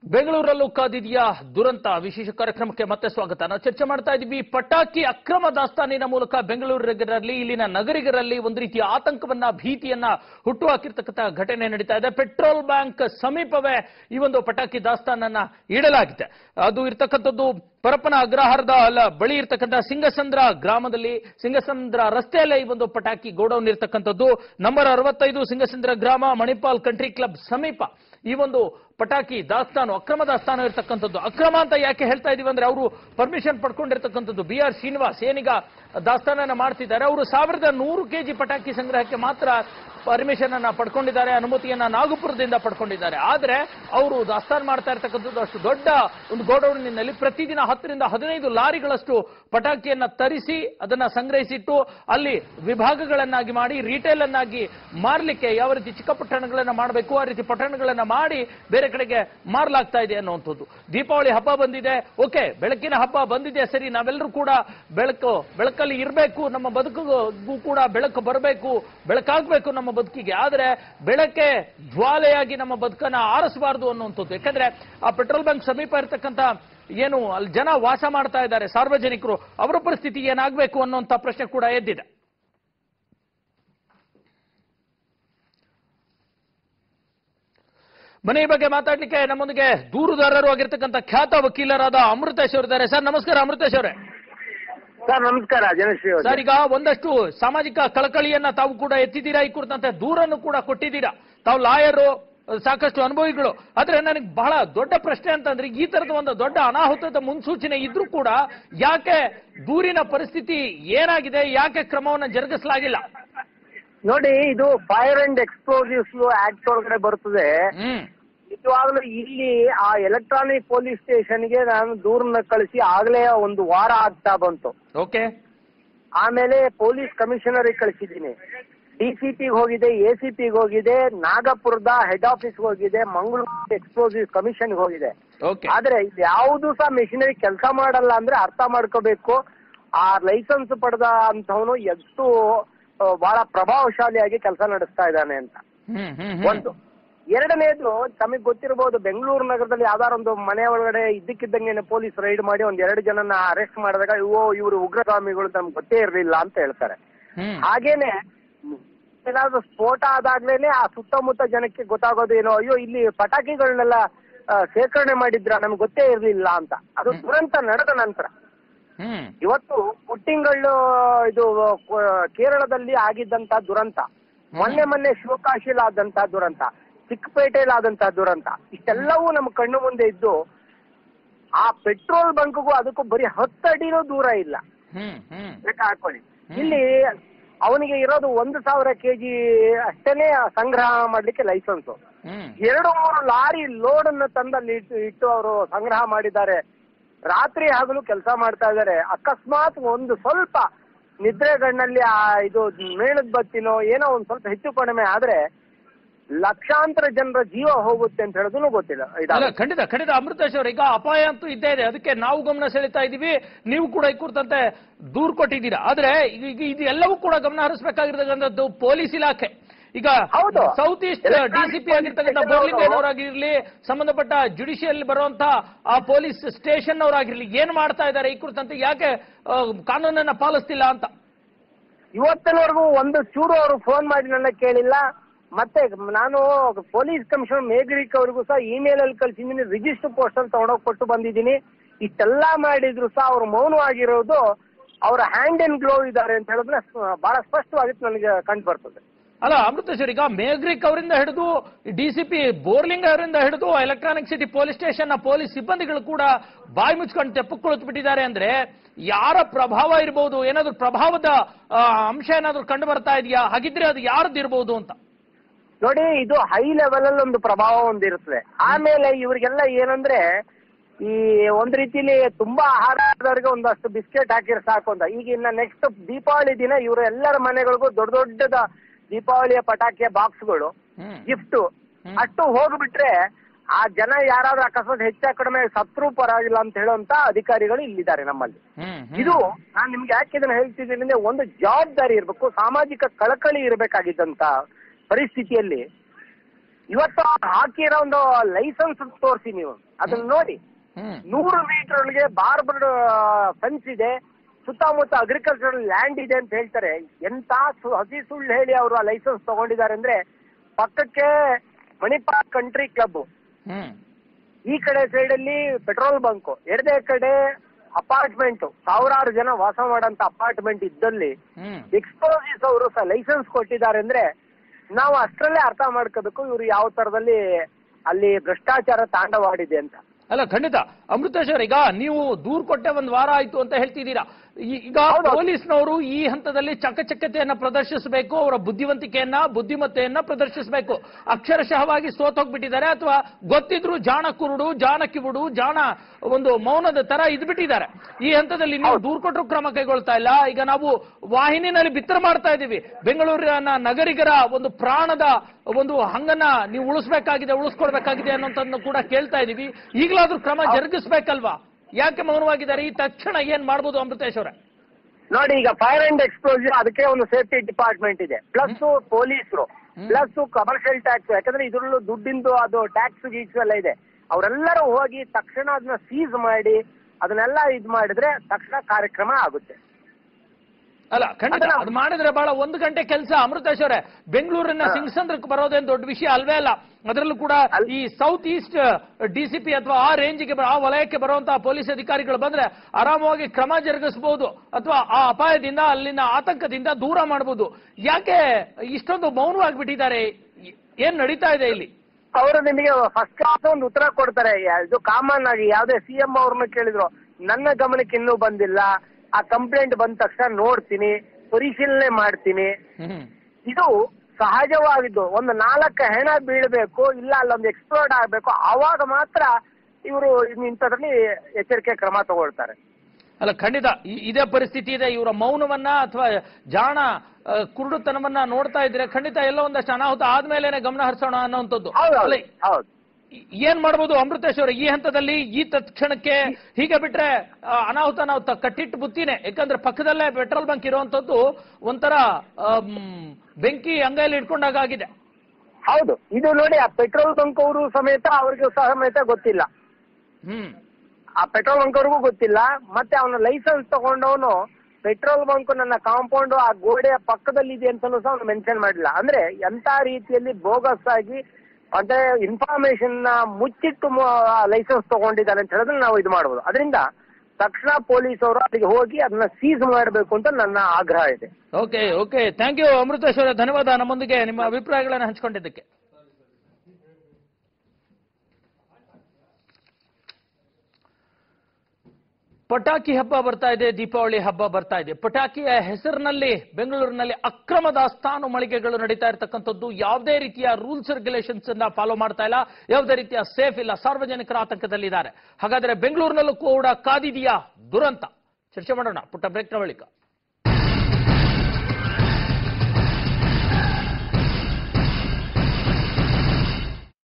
ಬೆಂಗಳೂರಲ್ಲೂ ಕಾದಿದೆಯಾ ದುರಂತ ವಿಶೇಷ ಕಾರ್ಯಕ್ರಮಕ್ಕೆ ಮತ್ತೆ ಸ್ವಾಗತ ನಾವು ಚರ್ಚೆ ಮಾಡ್ತಾ ಇದ್ದೀವಿ ಪಟಾಕಿ ಅಕ್ರಮ ದಾಸ್ತಾನಿನ ಮೂಲಕ ಬೆಂಗಳೂರಿಗರಲ್ಲಿ ಇಲ್ಲಿನ ನಗರಿಗರಲ್ಲಿ ಒಂದು ರೀತಿಯ ಆತಂಕವನ್ನ ಭೀತಿಯನ್ನ ಹುಟ್ಟುಹಾಕಿರ್ತಕ್ಕಂಥ ಘಟನೆ ನಡೀತಾ ಇದೆ ಪೆಟ್ರೋಲ್ ಬ್ಯಾಂಕ್ ಸಮೀಪವೇ ಈ ಒಂದು ಪಟಾಕಿ ದಾಸ್ತಾನನ್ನ ಇಡಲಾಗಿದೆ ಅದು ಇರ್ತಕ್ಕಂಥದ್ದು ಪರಪ್ಪನ ಅಗ್ರಹಾರದ ಅಲ್ಲ ಬಳಿ ಇರ್ತಕ್ಕಂಥ ಸಿಂಗಸಂದ್ರ ಗ್ರಾಮದಲ್ಲಿ ಸಿಂಗಸಂದ್ರ ರಸ್ತೆಯಲ್ಲೇ ಈ ಒಂದು ಪಟಾಕಿ ಗೋಡೌನ್ ಇರ್ತಕ್ಕಂಥದ್ದು ನಂಬರ್ ಅರವತ್ತೈದು ಸಿಂಗಸಂದ್ರ ಗ್ರಾಮ ಮಣಿಪಾಲ್ ಕಂಟ್ರಿ ಕ್ಲಬ್ ಸಮೀಪ ಈ ಒಂದು ಪಟಾಕಿ ದಾಸ್ತಾನು ಅಕ್ರಮ ದಾಸ್ತಾನು ಇರ್ತಕ್ಕಂಥದ್ದು ಅಕ್ರಮ ಅಂತ ಯಾಕೆ ಹೇಳ್ತಾ ಇದೀವಿ ಅಂದ್ರೆ ಅವರು ಪರ್ಮಿಷನ್ ಪಡ್ಕೊಂಡಿರ್ತಕ್ಕಂಥದ್ದು ಬಿ ಆರ್ ಶ್ರೀನಿವಾಸ್ ಏನೀಗ ದಾಸ್ತಾನನ್ನ ಮಾಡ್ತಿದ್ದಾರೆ ಅವರು ಸಾವಿರದ ನೂರು ಕೆಜಿ ಪಟಾಕಿ ಸಂಗ್ರಹಕ್ಕೆ ಮಾತ್ರ ಪರ್ಮಿಷನ್ ಅನ್ನ ಪಡ್ಕೊಂಡಿದ್ದಾರೆ ಅನುಮತಿಯನ್ನ ನಾಗಪುರದಿಂದ ಪಡ್ಕೊಂಡಿದ್ದಾರೆ ಆದ್ರೆ ಅವರು ದಾಸ್ತಾನು ಮಾಡ್ತಾ ಇರ್ತಕ್ಕಂಥದ್ದು ಅಷ್ಟು ದೊಡ್ಡ ಒಂದು ಗೋಡೌನಿನಲ್ಲಿ ಪ್ರತಿದಿನ ಹತ್ತರಿಂದ ಹದಿನೈದು ಲಾರಿಗಳಷ್ಟು ಪಟಾಕಿಯನ್ನ ತರಿಸಿ ಅದನ್ನ ಸಂಗ್ರಹಿಸಿಟ್ಟು ಅಲ್ಲಿ ವಿಭಾಗಗಳನ್ನಾಗಿ ಮಾಡಿ ರಿಟೇಲ್ ಅನ್ನಾಗಿ ಮಾರ್ಲಿಕ್ಕೆ ಯಾವ ರೀತಿ ಚಿಕ್ಕ ಪಟ್ಟಣಗಳನ್ನ ಮಾಡಬೇಕು ಆ ರೀತಿ ಪಟ್ಟಣಗಳನ್ನ ಮಾಡಿ ಬೇರೆ ಕಡೆಗೆ ಮಾರ್ಲಾಗ್ತಾ ಇದೆ ಅನ್ನುವಂಥದ್ದು ದೀಪಾವಳಿ ಹಬ್ಬ ಬಂದಿದೆ ಓಕೆ ಬೆಳಕಿನ ಹಬ್ಬ ಬಂದಿದೆ ಸರಿ ನಾವೆಲ್ಲರೂ ಕೂಡ ಬೆಳಕು ಬೆಳಕಲ್ಲಿ ಇರಬೇಕು ನಮ್ಮ ಬದುಕಿಗೂ ಕೂಡ ಬೆಳಕು ಬರಬೇಕು ಬೆಳಕಾಗಬೇಕು ನಮ್ಮ ಬದುಕಿಗೆ ಆದ್ರೆ ಬೆಳಕೆ ಜ್ವಾಲೆಯಾಗಿ ನಮ್ಮ ಬದುಕನ್ನ ಆರಿಸಬಾರದು ಅನ್ನುವಂಥದ್ದು ಯಾಕಂದ್ರೆ ಆ ಪೆಟ್ರೋಲ್ ಬಂಕ್ ಸಮೀಪ ಇರತಕ್ಕಂತ ಏನು ಅಲ್ಲಿ ಜನ ವಾಸ ಮಾಡ್ತಾ ಇದ್ದಾರೆ ಸಾರ್ವಜನಿಕರು ಅವರ ಪರಿಸ್ಥಿತಿ ಏನಾಗಬೇಕು ಅನ್ನುವಂಥ ಪ್ರಶ್ನೆ ಕೂಡ ಎದ್ದಿದೆ ಮನೆ ಬಗ್ಗೆ ಮಾತಾಡ್ಲಿಕ್ಕೆ ನಮ್ಮೊಂದಿಗೆ ದೂರುದಾರರು ಆಗಿರ್ತಕ್ಕಂಥ ಖ್ಯಾತ ವಕೀಲರಾದ ಅಮೃತೇಶ್ ಅವರಿದ್ದಾರೆ ಸರ್ ನಮಸ್ಕಾರ ಅಮೃತೇಶ್ ಅವರೇ ಸರ್ ನಮಸ್ಕಾರ ಜನಶ್ರೀ ಅವರೇ. ಸರ್ ಈಗ ಒಂದಷ್ಟು ಸಾಮಾಜಿಕ ಕಳಕಳಿಯನ್ನ ತಾವು ಕೂಡ ಎತ್ತಿದ್ದೀರಾ ಈ ಕುರಿತಂತೆ ದೂರನ್ನು ಕೂಡ ಕೊಟ್ಟಿದ್ದೀರಾ ತಾವು ಲಾಯರು ಸಾಕಷ್ಟು ಅನುಭವಿಗಳು ಆದ್ರೆ ನನಗೆ ಬಹಳ ದೊಡ್ಡ ಪ್ರಶ್ನೆ ಅಂತಂದ್ರೆ ಈ ತರದ ಒಂದು ದೊಡ್ಡ ಅನಾಹುತದ ಮುನ್ಸೂಚನೆ ಇದ್ರೂ ಕೂಡ ಯಾಕೆ ದೂರಿನ ಪರಿಸ್ಥಿತಿ ಏನಾಗಿದೆ ಯಾಕೆ ಕ್ರಮವನ್ನು ಜರುಗಿಸಲಾಗಿಲ್ಲ ನೋಡಿ ಇದು ಫೈರ್ ಅಂಡ್ ಎಕ್ಸ್ಪ್ಲೋಸಿವ್ಸ್ ಆಕ್ಟ್ ಒಳಗಡೆ ಬರ್ತದೆ ಹ್ಮ್ ನಿಜವಾಗ್ಲೂ ಇಲ್ಲಿ ಆ ಎಲೆಕ್ಟ್ರಾನಿಕ್ ಪೊಲೀಸ್ ಸ್ಟೇಷನ್ಗೆ ನಾನು ದೂರನ್ನ ಕಳಿಸಿ ಆಗ್ಲೇ ಒಂದು ವಾರ ಆಗ್ತಾ ಬಂತು ಓಕೆ ಆಮೇಲೆ ಪೊಲೀಸ್ ಕಮಿಷನರಿಗೆ ಕಳಿಸಿದ್ದೀನಿ ಡಿ ಸಿ ಪಿಗೆ ಹೋಗಿದೆ ಎ ಸಿ ಪಿಗೆ ಹೋಗಿದೆ ನಾಗಪುರದ ಹೆಡ್ ಆಫೀಸ್ಗೆ ಹೋಗಿದೆ ಮಂಗಳೂರು ಎಕ್ಸ್ಪ್ಲೋಸಿವ್ ಕಮಿಷನ್ಗೆ ಹೋಗಿದೆ ಓಕೆ ಆದ್ರೆ ಯಾವುದು ಸಹ ಮೆಷಿನರಿ ಕೆಲಸ ಮಾಡಲ್ಲ ಅಂದ್ರೆ ಅರ್ಥ ಮಾಡ್ಕೋಬೇಕು ಆ ಲೈಸೆನ್ಸ್ ಪಡೆದ ಅಂತವನು ಎಷ್ಟು ಆ, ಬಹಳ ಪ್ರಭಾವಶಾಲಿಯಾಗಿ ಕೆಲಸ ನಡೆಸ್ತಾ ಇದ್ದಾನೆ ಅಂತ ಹ್ಮ್ ಹ್ಮ್ ಒಂದು ಎರಡನೇದು ತಮಗೆ ಗೊತ್ತಿರಬಹುದು ಬೆಂಗಳೂರು ನಗರದಲ್ಲಿ ಯಾವ್ದಾರ ಒಂದು ಮನೆ ಒಳಗಡೆ ಇದ್ದಕ್ಕಿದ್ದಂಗೆ ಪೊಲೀಸ್ ರೈಡ್ ಮಾಡಿ ಒಂದ್ ಎರಡು ಜನನ ಅರೆಸ್ಟ್ ಮಾಡಿದಾಗ ಇವು ಇವರು ಉಗ್ರಗಾಮಿಗಳು ನಮ್ಗೆ ಗೊತ್ತೇ ಇರಲಿಲ್ಲ ಅಂತ ಹೇಳ್ತಾರೆ ಹ್ಮ್ ಹಾಗೇನೆ ಏನಾದ್ರು ಸ್ಫೋಟ ಆದಾಗ್ಲೇನೆ ಆ ಸುತ್ತಮುತ್ತ ಜನಕ್ಕೆ ಗೊತ್ತಾಗೋದು ಏನೋ ಅಯ್ಯೋ ಇಲ್ಲಿ ಪಟಾಕಿಗಳನ್ನೆಲ್ಲ ಆ, ಶೇಖರಣೆ ಮಾಡಿದ್ರ ನಮ್ಗೆ ಗೊತ್ತೇ ಇರ್ಲಿಲ್ಲ ಅಂತ ಅದು ದುರಂತ ನಡೆದ ನಂತರ ಹ್ಮ್ ಇವತ್ತು ಪುಟ್ಟಿಂಗಳು ಇದು ಕೊ- ಕೇರಳದಲ್ಲಿ ಆಗಿದ್ದಂತ ದುರಂತ ಮೊನ್ನೆ ಮೊನ್ನೆ ಶಿವಕಾಶಿಲ್ ಆದಂತ ದುರಂತ ಚಿಕ್ಕಪೇಟೆಯಲ್ಲಿ ಆದಂತ ದುರಂತ ಇಷ್ಟೆಲ್ಲವೂ ನಮ್ಮ ಕಣ್ಣು ಮುಂದೆ ಇದ್ದು ಆ ಪೆಟ್ರೋಲ್ ಬಂಕ್ಗೂ ಅದಕ್ಕೂ ಬರೀ ಹತ್ತು ಅಡಿನೂ ದೂರ ಇಲ್ಲ ಹ್ಮ್ ಹ್ಮ್ ಲೆಕ್ಕ ಹಾಕೊಳ್ಳಿ ಇಲ್ಲಿ ಅವನಿಗೆ ಇರೋದು ಒಂದು ಸಾವಿರ ಕೆಜಿ ಅಷ್ಟೇನೆ ಸಂಗ್ರಹ ಮಾಡ್ಲಿಕ್ಕೆ ಲೈಸೆನ್ಸ್ ಹ್ಮ್ ಎರಡು ಮೂರು ಲಾರಿ ಲೋಡ್ ಅನ್ನು ತಂದಲ್ಲಿ ಇಟ್ಟು ಇಟ್ಟು ಅವರು ಸಂಗ್ರಹ ಮಾಡಿದ್ದಾರೆ ರಾತ್ರಿ ಹಗಲು ಕೆಲಸ ಮಾಡ್ತಾ ಇದ್ದಾರೆ ಅಕಸ್ಮಾತ್ ಒಂದು ಸ್ವಲ್ಪ ನಿದ್ರೆಗಣ್ಣಲ್ಲಿ ಆ ಇದು ಮೇಣದ ಬತ್ತಿನೋ ಏನೋ ಒಂದು ಸ್ವಲ್ಪ ಹೆಚ್ಚು ಕಡಿಮೆ ಆದ್ರೆ ಲಕ್ಷಾಂತರ ಜನರ ಜೀವ ಹೋಗುತ್ತೆ ಅಂತ ಹೇಳೋದು ಗೊತ್ತಿಲ್ಲ ಅಲ್ಲ ಇದಾವೆ ಖಂಡಿತ ಖಂಡಿತ ಅಮೃತೇಶ್ ಅವ್ರೆ, ಈಗ ಅಪಾಯ ಅಂತೂ ಇದ್ದೇ ಇದೆ ಅದಕ್ಕೆ ನಾವು ಗಮನ ಸೆಳೀತಾ ಇದೀವಿ ನೀವು ಕೂಡ ಈ ಕುರಿತಂತೆ ದೂರ್ ಕೊಟ್ಟಿದ್ದೀರಾ ಆದ್ರೆ ಈಗ ಇದು ಎಲ್ಲವೂ ಕೂಡ ಗಮನ ಹರಿಸಬೇಕಾಗಿರ್ತಕ್ಕಂಥದ್ದು ಪೊಲೀಸ್ ಇಲಾಖೆ ಈಗ ಹೌದು. ಸೌತ್ ಈಸ್ಟ್ Electronic ಡಿಸಿಪಿ ಆಗಿರ್ತಕ್ಕಂಥ police ಬೋರ್ಲಿಂಗ್ ಅವರಾಗಿರ್ಲಿ ಸಂಬಂಧಪಟ್ಟ ಜುಡಿಷಿಯಲ್ ಬರುವಂತ ಆ ಪೊಲೀಸ್ ಸ್ಟೇಷನ್ ಅವರಾಗಿರ್ಲಿ ಏನ್ ಮಾಡ್ತಾ ಇದ್ದಾರೆ ಈ ಕುರಿತಂತೆ ಯಾಕೆ ಆ, ಕಾನೂನನ್ನ ಪಾಲಿಸ್ತಿಲ್ಲ ಅಂತ ಇವತ್ತಿನವರೆಗೂ ಒಂದು ಚೂರು ಅವರು ಫೋನ್ ಮಾಡಿ ನನ್ನ ಕೇಳಿಲ್ಲ ಮತ್ತೆ ನಾನು ಪೊಲೀಸ್ ಕಮಿಷನರ್ ಮೇಘರಿಕ್ ಅವ್ರಿಗೂ ಸಹ ಇಮೇಲ್ ಅಲ್ಲಿ ಕಳ್ಸಿದ್ದೀನಿ ರಿಜಿಸ್ಟರ್ ಪೋಸ್ಟ್ ಅಲ್ಲಿ ತಗೊಂಡೋಗಿ ಕೊಟ್ಟು ಬಂದಿದ್ದೀನಿ ಇಷ್ಟೆಲ್ಲ ಮಾಡಿದ್ರು ಸಹ ಅವ್ರು ಮೌನವಾಗಿರೋದು ಅವರ ಹ್ಯಾಂಡ್ ಅಂಡ್ ಗ್ಲೋವ್ ಇದ್ದಾರೆ ಅಂತ ಹೇಳಿದ್ರೆ ಸ- ಬಹಳ ಸ್ಪಷ್ಟವಾಗಿ ನನಗೆ ಕಂಡು ಬರ್ತದೆ ಅಲ್ಲ ಅಮೃತೇಶ್ವರ್ ಈಗ ಮೇಘ್ರಿಕ್ ಅವರಿಂದ ಹಿಡಿದು ಡಿಸಿಪಿ ಬೋರ್ಲಿಂಗ್ ಅವರಿಂದ ಹಿಡಿದು ಎಲೆಕ್ಟ್ರಾನಿಕ್ ಸಿಟಿ ಪೊಲೀಸ್ ಸ್ಟೇಷನ್ ನ ಪೊಲೀಸ್ ಸಿಬ್ಬಂದಿಗಳು ಕೂಡ ಬಾಯಿ ಮುಚ್ಕೊಂಡು ತೆಪ್ಪು ಬಿಟ್ಟಿದ್ದಾರೆ ಅಂದ್ರೆ ಯಾರ ಪ್ರಭಾವ ಇರಬಹುದು ಏನಾದ್ರೂ ಪ್ರಭಾವದ ಆ, ಅಂಶ ಏನಾದ್ರೂ ಕಂಡು ಬರ್ತಾ ಇದೆಯಾ ಹಾಗಿದ್ರೆ ಅದು ಯಾರ್ದು ಇರಬಹುದು ಅಂತ ನೋಡಿ ಇದು ಹೈ ಲೆವೆಲ್ ಅಲ್ಲಿ ಒಂದು ಪ್ರಭಾವ ಹೊಂದಿರುತ್ತದೆ ಆಮೇಲೆ ಇವರಿಗೆಲ್ಲ ಏನಂದ್ರೆ ಈ ಒಂದ್ ರೀತಿಲಿ ತುಂಬಾ ಆಹಾರದವರಿಗೆ ಒಂದಷ್ಟು ಬಿಸ್ಕೆಟ್ ಹಾಕಿದ್ರೆ ಸಾಕು ಅಂತ ಈಗ ಇನ್ನ ನೆಕ್ಸ್ಟ್ ದೀಪಾವಳಿ ದಿನ ಇವರು ಎಲ್ಲರ ಮನೆಗಳಿಗೂ ದೊಡ್ಡ ದೊಡ್ಡದ ದೀಪಾವಳಿಯ ಪಟಾಕಿಯ ಬಾಕ್ಸ್ಗಳು ಹ್ಮ್ ಗಿಫ್ಟ್ ಹ್ಮ್. ಅಷ್ಟು ಹೋಗ್ಬಿಟ್ರೆ ಆ ಜನ ಯಾರಾದ್ರೂ ಅಕಸ್ಮಾತ್ ಹೆಚ್ಚ ಕಡಿಮೆ ಸತ್ರು ಪರವಾಗಿಲ್ಲ ಅಂತ ಹೇಳುವಂತ ಅಧಿಕಾರಿಗಳು ಇಲ್ಲಿದ್ದಾರೆ ನಮ್ಮಲ್ಲಿ ಹ್ಮ್ ಹ್ಮ್. ಇದು ನಾನು ನಿಮ್ಗೆ ಯಾಕೆ ಇದನ್ನ ಹೇಳ್ತಿದ್ದೀನಿ ಅಂದ್ರೆ ಒಂದು ಜವಾಬ್ದಾರಿ ಇರಬೇಕು ಸಾಮಾಜಿಕ ಕಳಕಳಿ ಇರಬೇಕಾಗಿದ್ದಂತ ಪರಿಸ್ಥಿತಿಯಲ್ಲಿ ಇವತ್ತು ಹಾಕಿರೋ ಒಂದು ಲೈಸೆನ್ಸ್ ತೋರಿಸಿ ನೀವು ಅದನ್ನ ನೋಡಿ ಹ್ಮ್ ನೂರು ಮೀಟರ್ ಒಳಗೆ ಬಾರ್ಬರ್ಡ್ ಫೆನ್ಸ್ ಇದೆ ಸುತ್ತಮುತ್ತ ಅಗ್ರಿಕಲ್ಚರಲ್ ಲ್ಯಾಂಡ್ ಇದೆ ಅಂತ ಹೇಳ್ತಾರೆ ಎಂತ ಸು- ಹಸಿ ಸುಳ್ಳು ಹೇಳಿ ಅವರು ಆ ಲೈಸೆನ್ಸ್ ತಗೊಂಡಿದ್ದಾರೆ ಅಂದ್ರೆ ಪಕ್ಕಕ್ಕೆ ಮಣಿಪಾಲ್ ಕಂಟ್ರಿ ಕ್ಲಬ್ ಹ್ಮ್ ಈ ಕಡೆ ಸೈಡ್ ಅಲ್ಲಿ ಪೆಟ್ರೋಲ್ ಬಂಕ್ ಎಡದೆ ಕಡೆ ಅಪಾರ್ಟ್ಮೆಂಟ್ ಸಾವಿರಾರು ಜನ ವಾಸ ಮಾಡಂತ ಅಪಾರ್ಟ್ಮೆಂಟ್ ಇದ್ದಲ್ಲಿ ಹ್ಮ್ ಎಕ್ಸ್ಪ್ಲೋಸಿವ್ಸ್ ಅವರು ಸಹ ಲೈಸೆನ್ಸ್ ಕೊಟ್ಟಿದ್ದಾರೆ ಅಂದ್ರೆ ನಾವು ಅಷ್ಟರಲ್ಲೇ ಅರ್ಥ ಮಾಡ್ಕೋಬೇಕು ಇವರು ಯಾವ ತರದಲ್ಲಿ ಅಲ್ಲಿ ಭ್ರಷ್ಟಾಚಾರ ತಾಂಡವಾಡಿದೆ ಅಂತ ಅಲ್ಲ ಖಂಡಿತ ಅಮೃತೇಶ್ವರ್ ಈಗ ನೀವು ದೂರ್ ಕೊಟ್ಟೆ ಒಂದ್ ವಾರ ಆಯ್ತು ಅಂತ ಹೇಳ್ತಿದ್ದೀರಾ ಈ- ಈಗ ಹೌದು. ಪೊಲೀಸ್ನವರು ಈ ಹಂತದಲ್ಲಿ ಚಕಚಕತೆಯನ್ನ ಪ್ರದರ್ಶಿಸಬೇಕು ಅವರ ಬುದ್ಧಿವಂತಿಕೆಯನ್ನ ಬುದ್ಧಿಮತ್ತೆಯನ್ನ ಪ್ರದರ್ಶಿಸಬೇಕು ಅಕ್ಷರಶಃವಾಗಿ ಸೋತೋಗ್ಬಿಟ್ಟಿದ್ದಾರೆ ಅಥವಾ ಗೊತ್ತಿದ್ರು ಜಾಣ ಕುರುಡು ಜಾಣ ಕಿವುಡು ಜಾಣ ಒಂದು ಮೌನದ ತರ ಇದ್ಬಿಟ್ಟಿದ್ದಾರೆ ಈ ಹಂತದಲ್ಲಿ ನೀವು ದೂರ್ ಕೊಟ್ಟರು ಕ್ರಮ ಕೈಗೊಳ್ತಾ ಇಲ್ಲ ಈಗ ನಾವು ವಾಹಿನಿನಲ್ಲಿ ಬಿತ್ತರ ಮಾಡ್ತಾ ಇದ್ದೀವಿ ಬೆಂಗಳೂರಿನ ನಗರಿಗರ ಒಂದು ಪ್ರಾಣದ ಒಂದು ಹಂಗನ್ನ ನೀವು ಉಳಿಸ್ಬೇಕಾಗಿದೆ ಉಳಿಸ್ಕೊಡ್ಬೇಕಾಗಿದೆ ಅನ್ನೋಂಥದ್ದನ್ನು ಕೂಡ ಕೇಳ್ತಾ ಇದೀವಿ ಈಗಲಾದ್ರೂ ಕ್ರಮ ಜರುಗಿಸ್ಬೇಕಲ್ವಾ ಯಾಕೆ ಮೌನವಾಗಿದ್ದಾರೆ ಈ ತಕ್ಷಣ ಏನ್ ಮಾಡ್ಬೋದು ಅಮೃತೇಶ್ವರ ನೋಡಿ ಈಗ ಫೈರ್ ಅಂಡ್ ಎಕ್ಸ್ಪ್ಲೋಸಿವ್ ಅದಕ್ಕೆ ಒಂದು ಸೇಫ್ಟಿ ಡಿಪಾರ್ಟ್ಮೆಂಟ್ ಇದೆ ಪ್ಲಸ್ ಪೊಲೀಸರು ಪ್ಲಸ್ ಕಮರ್ಷಿಯಲ್ ಟ್ಯಾಕ್ಸ್ ಯಾಕಂದ್ರೆ ಇದ್ರಲ್ಲೂ ದುಡ್ಡಿಂದು ಅದು ಟ್ಯಾಕ್ಸ್ ಗೀಕ್ಸ್ ಎಲ್ಲ ಇದೆ ಅವರೆಲ್ಲರೂ ಹೋಗಿ ತಕ್ಷಣ ಅದನ್ನ ಸೀಸ್ ಮಾಡಿ ಅದನ್ನೆಲ್ಲ ಇದ್ ಮಾಡಿದ್ರೆ ತಕ್ಷಣ ಕಾರ್ಯಕ್ರಮ ಆಗುತ್ತೆ ಅಲ್ಲ ಖಂಡಿತ ಅದನ್ನ- ಅದು ಮಾಡಿದ್ರೆ ಬಹಳ ಒಂದು ಗಂಟೆ ಕೆಲಸ ಅಮೃತೇಶ್ವರ ಬೆಂಗಳೂರಿನ ಹಾ. ಸಿಂಗಸಂದ್ರಕ್ಕೆ ಬರೋದೇನು ದೊಡ್ಡ ವಿಷಯ ಅಲ್ವೇ ಅಲ್ಲ ಅದರಲ್ಲೂ ಕೂಡ ಅಲ್- ಈ ಸೌತ್ ಈಸ್ಟ್ ಡಿಸಿಪಿ ಅಥವಾ ಆ ರೇಂಜ್ಗೆ ಆ ವಲಯಕ್ಕೆ ಬರುವಂತಹ ಪೊಲೀಸ್ ಅಧಿಕಾರಿಗಳು ಬಂದ್ರೆ ಆರಾಮವಾಗಿ ಕ್ರಮ ಜರುಗಿಸಬಹುದು ಅಥವಾ ಆ ಅಪಾಯದಿಂದ ಅಲ್ಲಿನ ಆತಂಕದಿಂದ ದೂರ ಮಾಡಬಹುದು ಯಾಕೆ ಇಷ್ಟೊಂದು ಮೌನವಾಗಿಬಿಟ್ಟಿದ್ದಾರೆ ಏನ್ ನಡೀತಾ ಇದೆ ಇಲ್ಲಿ ಅವರು ನಿಮಗೆ ಫಸ್ಟ್ ಕ್ಲಾಸ್ ಒಂದು ಉತ್ತರ ಕೊಡ್ತಾರೆ ಯಾ- ಇದು ಕಾಮನ್ ಆಗಿ ಯಾವ್ದೇ ಸಿ ಎಂ ಅವ್ರನ್ನ ಕೇಳಿದ್ರು ನನ್ನ ಗಮನಕ್ಕೆ ಇನ್ನೂ ಬಂದಿಲ್ಲ ಆ ಕಂಪ್ಲೇಂಟ್ ಬಂದ ತಕ್ಷಣ ನೋಡ್ತೀನಿ ಪರಿಶೀಲನೆ ಮಾಡ್ತೀನಿ ಹ್ಮ್ ಇದು ಸಹಜವಾಗಿದ್ದು ಒಂದು ನಾಲ್ಕು ಹೆಣ ಬೀಳಬೇಕು ಇಲ್ಲ ಅಲ್ಲೊಂದು ಎಕ್ಸ್ಪ್ಲೋರ್ಡ್ ಆಗಬೇಕು ಆವಾಗ ಮಾತ್ರ ಇವರು ಇಂಥದ್ರಲ್ಲಿ ಎಚ್ಚರಿಕೆ ಕ್ರಮ ತಗೊಳ್ತಾರೆ ಅಲ್ಲ ಖಂಡಿತ ಇ- ಇದೇ ಪರಿಸ್ಥಿತಿ ಇದೆ ಇವರ ಮೌನವನ್ನ ಅಥವಾ ಜಾಣ ಆ, ಕುರುಡುತನವನ್ನ ನೋಡ್ತಾ ಇದ್ರೆ ಖಂಡಿತ ಎಲ್ಲ ಒಂದಷ್ಟು ಅನಾಹುತ ಆದ್ಮೇಲೆನೆ ಗಮನ ಹರಿಸೋಣ ಅನ್ನೋಂಥದ್ದು ಹೌದು ಅಲ್ಲ, ಹೌದು ಈ- ಏನ್ ಮಾಡ್ಬೋದು ಅಮೃತೇಶ್ವರ ಈ ಹಂತದಲ್ಲಿ ಈ ತಕ್ಷಣಕ್ಕೆ ಹೀಗೆ ಬಿಟ್ರೆ ಆ, ಅನಾಹುತ ನಾವು ತ- ಕಟ್ಟಿಟ್ಟು ಬುತ್ತಿನೇ ಯಾಕಂದ್ರೆ ಪಕ್ಕದಲ್ಲೇ ಪೆಟ್ರೋಲ್ ಬಂಕ್ ಇರುವಂತದ್ದು ಒಂಥರ ಆಮ್, ಬೆಂಕಿ ಅಂಗೈಯಲ್ಲಿ ಇಟ್ಕೊಂಡಾಗ ಆಗಿದೆ ಹೌದು ಇದು ನೋಡಿ ಆ ಪೆಟ್ರೋಲ್ ಬಂಕ್ ಅವರು ಸಮೇತ ಅವ್ರಿಗೆ ಸಮೇತ ಗೊತ್ತಿಲ್ಲ ಹ್ಮ್ ಆ ಪೆಟ್ರೋಲ್ ಬಂಕ್ ಅವ್ರಿಗೂ ಗೊತ್ತಿಲ್ಲ ಮತ್ತೆ ಅವನ ಲೈಸೆನ್ಸ್ ತಗೊಂಡವನು ಪೆಟ್ರೋಲ್ ಬಂಕ್ ನನ್ನ ಕಾಂಪೌಂಡ್ ಆ ಗೋಡೆಯ ಪಕ್ಕದಲ್ಲಿ ಇದೆ ಅಂತಲೂ ಸಹ ಅವನು ಮೆನ್ಷನ್ ಮಾಡಿಲ್ಲ ಅಂದ್ರೆ ಎಂತ ರೀತಿಯಲ್ಲಿ ಬೋಗಸ್ ಆಗಿ ಅಂದ್ರೆ ಇನ್ಫಾರ್ಮೇಶನ್ ನ ಮುಚ್ಚಿಟ್ಟು ಲೈಸೆನ್ಸ್ ತಗೊಂಡಿದ್ದಾನೆ ಅಂತ ಹೇಳಿದ್ರೆ ನಾವು ಇದು ಮಾಡ್ಬೋದು ಅದರಿಂದ ತಕ್ಷಣ ಪೊಲೀಸ್ ಅವರು ಅಲ್ಲಿಗೆ ಹೋಗಿ ಅದನ್ನ ಸೀಸ್ ಮಾಡಬೇಕು ಅಂತ ನನ್ನ ಆಗ್ರಹ ಇದೆ okay okay thank you Amruteshwara ಧನ್ಯವಾದ ನಮ್ಮೊಂದಿಗೆ ನಿಮ್ಮ ಅಭಿಪ್ರಾಯಗಳನ್ನು ಹಂಚಿಕೊಂಡಿದ್ದಕ್ಕೆ ಪಟಾಕಿ ಹಬ್ಬ ಬರ್ತಾ ಇದೆ ದೀಪಾವಳಿ ಹಬ್ಬ ಬರ್ತಾ ಇದೆ ಪಟಾಕಿಯ ಹೆಸರಿನಲ್ಲಿ ಬೆಂಗಳೂರಿನಲ್ಲಿ ಅಕ್ರಮ ದಾಸ್ತಾನು ಮಳಿಗೆಗಳು ನಡೀತಾ ಇರತಕ್ಕಂಥದ್ದು ಯಾವುದೇ ರೀತಿಯ ರೂಲ್ಸ್ ರೆಗ್ಯುಲೇಷನ್ಸ್ ಅನ್ನ ಫಾಲೋ ಮಾಡ್ತಾ ಇಲ್ಲ ಯಾವುದೇ ರೀತಿಯ ಸೇಫ್ ಇಲ್ಲ ಸಾರ್ವಜನಿಕರ ಆತಂಕದಲ್ಲಿದ್ದಾರೆ ಹಾಗಾದ್ರೆ ಬೆಂಗಳೂರಿನಲ್ಲೂ ಕೂಡ ಕಾದಿದೆಯಾ ದುರಂತ ಚರ್ಚೆ ಮಾಡೋಣ ಪುಟ್ಟ ಬ್ರೇಕ್ನ ಬಳಿಕ